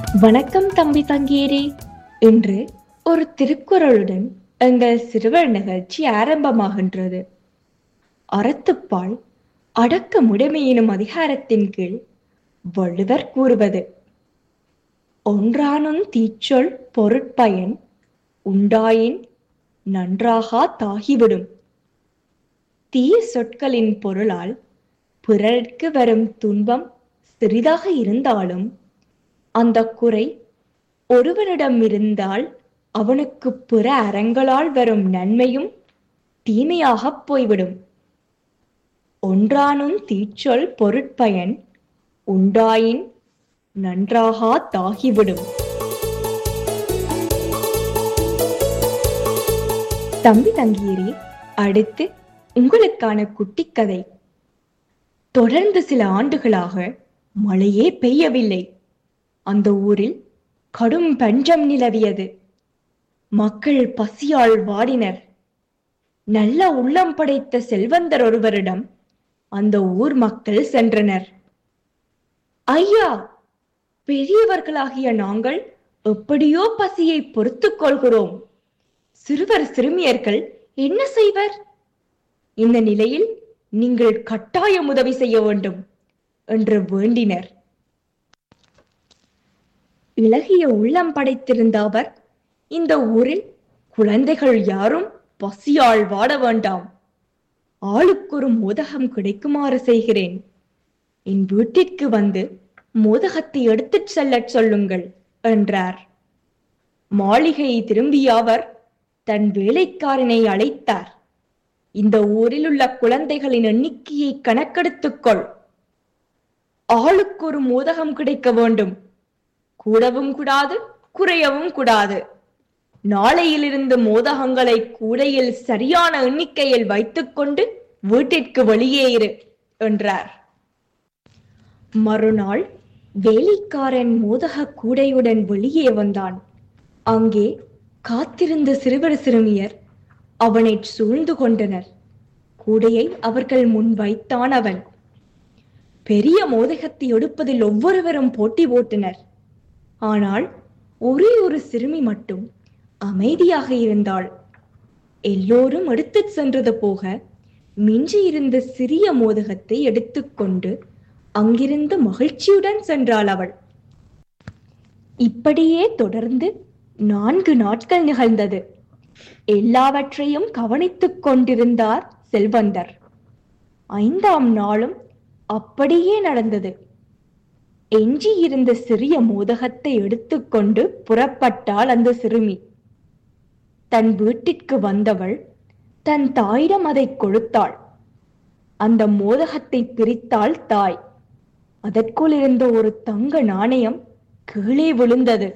வணக்கம் தம்பி தங்கீரே இன்று ஒரு திருக்குறளுடன் எங்கள் சிறுவர் நிகழ்ச்சி ஆரம்பமாகின்றது அறத்துப்பால் அடக்க முடைமை எனும் அதிகாரத்தின் கீழ் வள்ளுவர் கூறுவது ஒன்றானும் தீச்சொல் பொருட்பயன் உண்டாயின் நன்றாகா தாகிவிடும் தீய சொற்களின் பொருளால் பிறர்க்கு வரும் துன்பம் சிறிதாக இருந்தாலும் அந்த குறை ஒருவனிடம் இருந்தால் அவனுக்கு பிற அறங்களால் வரும் நன்மையும் தீமையாகப் போய்விடும் ஒன்றானும் தீச்சொல் பொருட்பயன் உண்டாயின் நன்றாகா தாகிவிடும் தம்பி தங்கியரே அடுத்து உங்களுக்கான குட்டி கதை தொடர்ந்து சில ஆண்டுகளாக மழையே பெய்யவில்லை அந்த ஊரில் கடும் பஞ்சம் நிலவியது மக்கள் பசியால் வாடினர் நல்ல உள்ளம் படைத்த செல்வந்தர் ஒருவரிடம் அந்த ஊர் மக்கள் சென்றனர் ஐயா பெரியவர்களாகிய நாங்கள் எப்படியோ பசியை பொறுத்துக் கொள்கிறோம் சிறுவர் சிறுமியர்கள் என்ன செய்வர் இந்த நிலையில் நீங்கள் கட்டாயம் உதவி செய்ய வேண்டும் என்று வேண்டினர் இளகிய உள்ளம் படைத்திருந்த அவர் இந்த ஊரில் குழந்தைகள் யாரும் பசியால் வாட வேண்டாம் ஆளுக்கொரு மோதகம் கிடைக்குமாறு செய்கிறேன் என் வீட்டிற்கு வந்து மோதகத்தை எடுத்துச் செல்லச் சொல்லுங்கள் என்றார் மாளிகை திரும்பிய அவர் தன் வேலைக்காரனை அழைத்தார் இந்த ஊரில் உள்ள குழந்தைகளின் எண்ணிக்கையை கணக்கெடுத்துக்கொள் ஆளுக்கு ஒரு மோதகம் கிடைக்க வேண்டும் கூடவும் கூடாது குறையவும் கூடாது நாளையிலிருந்து மோதகங்களை கூடையில் சரியான எண்ணிக்கையில் வைத்துக்கொண்டு வீட்டிற்கு வெளியே இரு என்றார் மறுநாள் வேலைக்காரன் மோதக கூடையுடன் வெளியே வந்தான் அங்கே காத்திருந்த சிறுவர் சிறுமியர் அவனை சூழ்ந்து கொண்டனர் கூடையை அவர்கள் முன் வைத்தான் அவன் பெரிய மோதகத்தை எடுப்பதில் ஒவ்வொருவரும் போட்டி போட்டனர் ஆனால் ஒரே ஒரு சிறுமி மட்டும் அமைதியாக இருந்தாள் எல்லோரும் எடுத்துச் சென்றது போக மிஞ்சி இருந்த சிறிய மோதகத்தை எடுத்துக்கொண்டு அங்கிருந்து மகிழ்ச்சியுடன் சென்றாள் அவள் இப்படியே தொடர்ந்து நான்கு நாட்கள் நிகழ்ந்தது எல்லாவற்றையும் கவனித்துக் கொண்டிருந்தார் செல்வந்தர் ஐந்தாம் நாளும் அப்படியே நடந்தது எஞ்சி இருந்த சிறிய மோதகத்தை எடுத்துக்கொண்டு புறப்பட்டாள் அந்த சிறுமி தன் வீட்டிற்கு வந்தவள் தன் தாயிடம் அதை கொடுத்தாள் அந்த மோதகத்தை பிரித்தாள் தாய் அதற்குள் இருந்த ஒரு தங்க நாணயம் கீழே விழுந்தது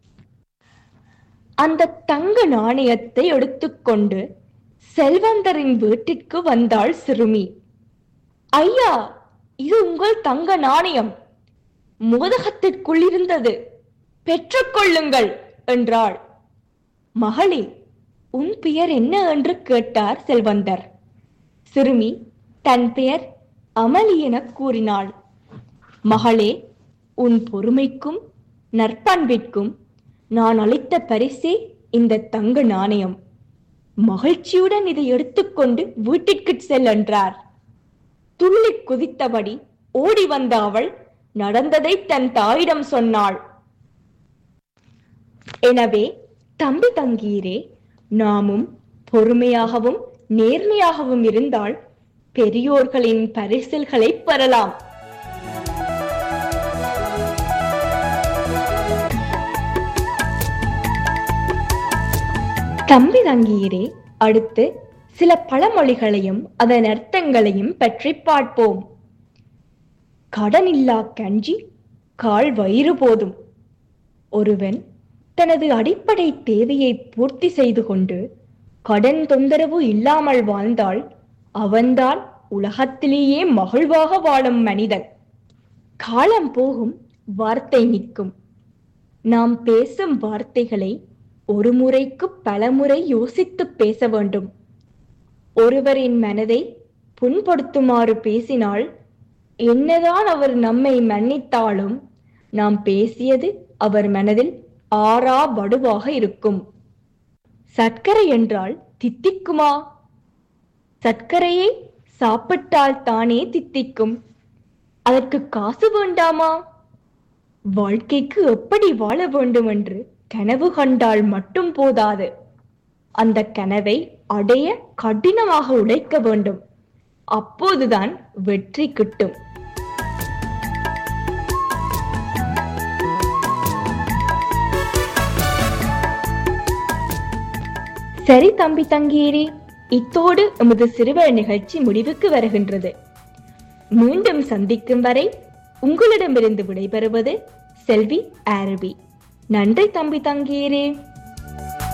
அந்த தங்க நாணயத்தை எடுத்துக்கொண்டு செல்வந்தரின் வீட்டிற்கு வந்தாள் சிறுமி ஐயா இது உங்கள் தங்க நாணயம் மோதகத்திற்குள் இருந்தது பெற்றுக்கொள்ளுங்கள் என்றாள் மகளே உன் பெயர் என்ன என்று கேட்டார் செல்வந்தர் சிறுமி தன் பெயர் அமளி என கூறினாள் மகளே உன் பொறுமைக்கும் நற்பண்பிற்கும் நான் அளித்த பரிசே இந்த தங்க நாணயம் மகிழ்ச்சியுடன் இதை எடுத்துக்கொண்டு வீட்டிற்கு செல் என்றார் துள்ளி குதித்தபடி ஓடி வந்த அவள் நடந்ததை தன் தாயிடம் சொன்னாள் எனவே தம்பி தங்கீரே நாமும் பொறுமையாகவும் நேர்மையாகவும் இருந்தால் பெரியோர்களின் பரிசில்களை பெறலாம் தம்பி தங்கீரே அடுத்து சில பழமொழிகளையும் அதன் அர்த்தங்களையும் பற்றி பார்ப்போம் கடனில்லா கஞ்சி கால் வயிறு போதும் ஒருவன் தனது அடிப்படை தேவையை பூர்த்தி செய்து கொண்டு கடன் தொந்தரவு இல்லாமல் வாழ்ந்தால் அவன்தான் உலகத்திலேயே மகிழ்வாக வாழும் மனிதன் காலம் போகும் வார்த்தை நிற்கும் நாம் பேசும் வார்த்தைகளை ஒரு முறைக்கு பலமுறை யோசித்து பேச வேண்டும் ஒருவரின் மனதை புண்படுத்துமாறு பேசினால் என்னதான் அவர் நம்மை மன்னித்தாலும் நாம் பேசியது அவர் மனதில் ஆறா வடுவாக இருக்கும் சர்க்கரை என்றால் தித்திக்குமா சர்க்கரையை சாப்பிட்டால் தானே தித்திக்கும் அதற்கு காசு வேண்டாமா வாழ்க்கைக்கு எப்படி வாழ வேண்டும் என்று கனவு கண்டால் மட்டும் போதாது அந்த கனவை அடைய கடினமாக உழைக்க வேண்டும் அப்போதுதான் வெற்றி கிட்டும் சரி தம்பி தங்கீரி இத்தோடு எமது சிறுவர் நிகழ்ச்சி முடிவுக்கு வருகின்றது மீண்டும் சந்திக்கும் வரை உங்களிடமிருந்து விடைபெறுவது செல்வி ஆரபி நன்றி தம்பி தங்கீரே